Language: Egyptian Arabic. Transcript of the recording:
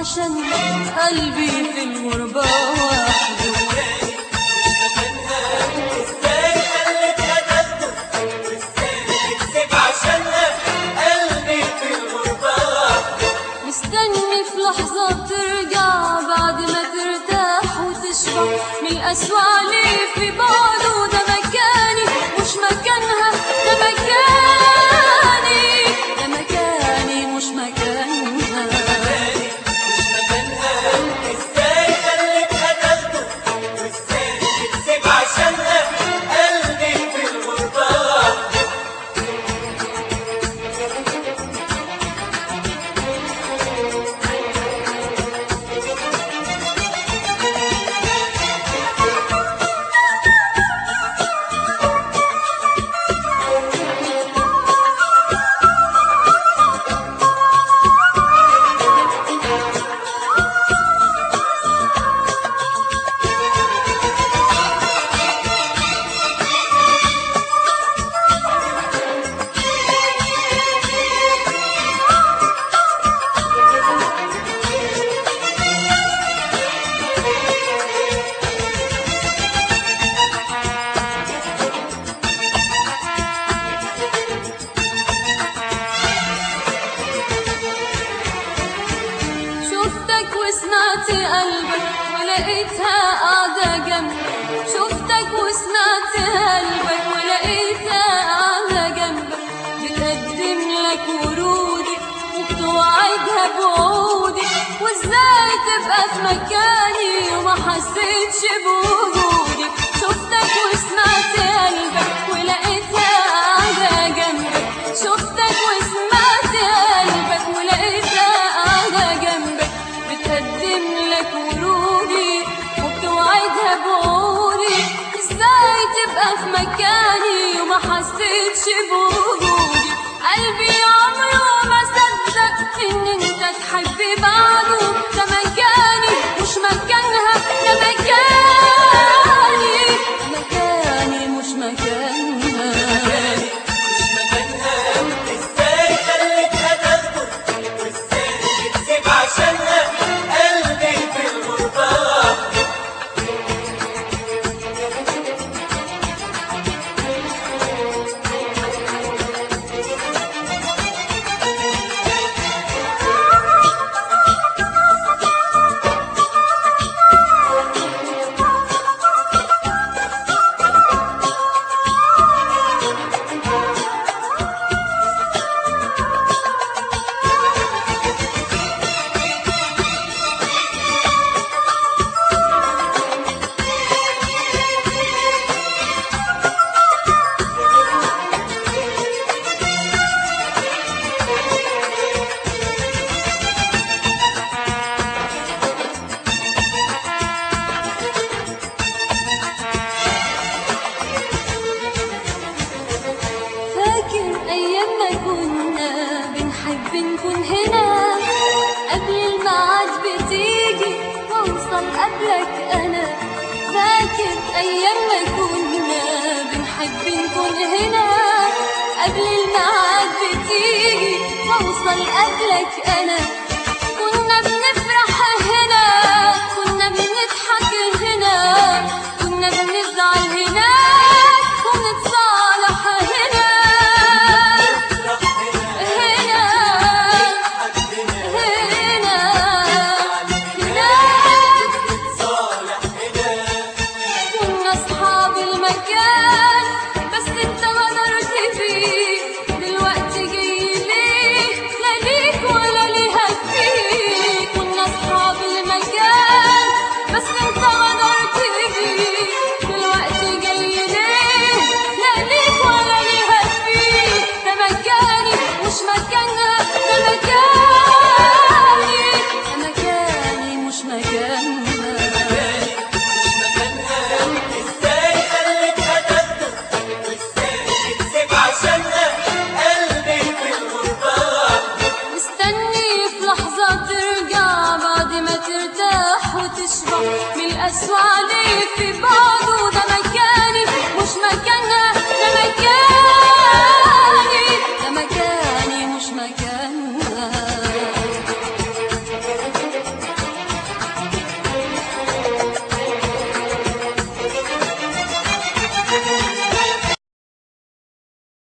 عشان قلبي في الغربة وحده ازاي خليتها تاخده وازاي تكسب عشانها قلبي في الغربة مستني في لحظة ترجع بعد ما ترتاح وتشبع من القسوة عليه في بعده ده مكاني مش مكانها ده مكاني ده مكاني مش مكانها مش مكانها ازاي خليتها تاخده وازاي تكسب عشانها قلبي في الغربة شفتك وسمعت قلبك ولقيتها قاعدة جنبي شفتك وسمعت قلبك ولقيتها قاعدة جنبك بتقدم لك ورودي وبتوعدها بوعودي وازاي تبقى في مكاني وما حسيتش بوجودي شفتك وسمعت قلبك ولقيتها قاعدة جنبك شفتك وسمعت قلبك ولقيتها قاعدة جنبك بتقدم لك ورودي وبتوعدها بوعودي ازاي تبقى في مكاني وما حسيتش بوجودي قلبي عمره ما صدق ان انت تحب بعده ده مكاني مش مكانها ده مكاني ده مكاني مش مكانها مش مكانها ازاي خليتها تاخده وازاي تكسب عشانها قلبي في الغربة فاكر أيام ما كنا بنحب نكون هنا قبل الميعاد بتيجي وأوصل قبلك أنا فاكر أيام ما كنا بنحب نكون هنا قبل الميعاد بتيجي وأوصل قبلك أنا كنا بنفرح هنا كنا بنضحك هنا كنا بنزعل هنا ونتصالح هنا هنا هنا هنا كنا أصحاب المكان بس انت غدرت فيه دلوقتي جاي ليه لا ليك ولا ليها فيه كنا أصحاب المكان بس انت غدرت فيه دلوقتي جاي ليه لا ليك ولا ليها فيه ده مكاني مش مكانها ده مكاني ده مكاني مش مكانها ازاي خليتها تاخده وازاي تكسب عشانها قلبي في الغربة مستني في لحظة ترجع بعد ما ترتاح وتشبع من القسوة عليه في بعضه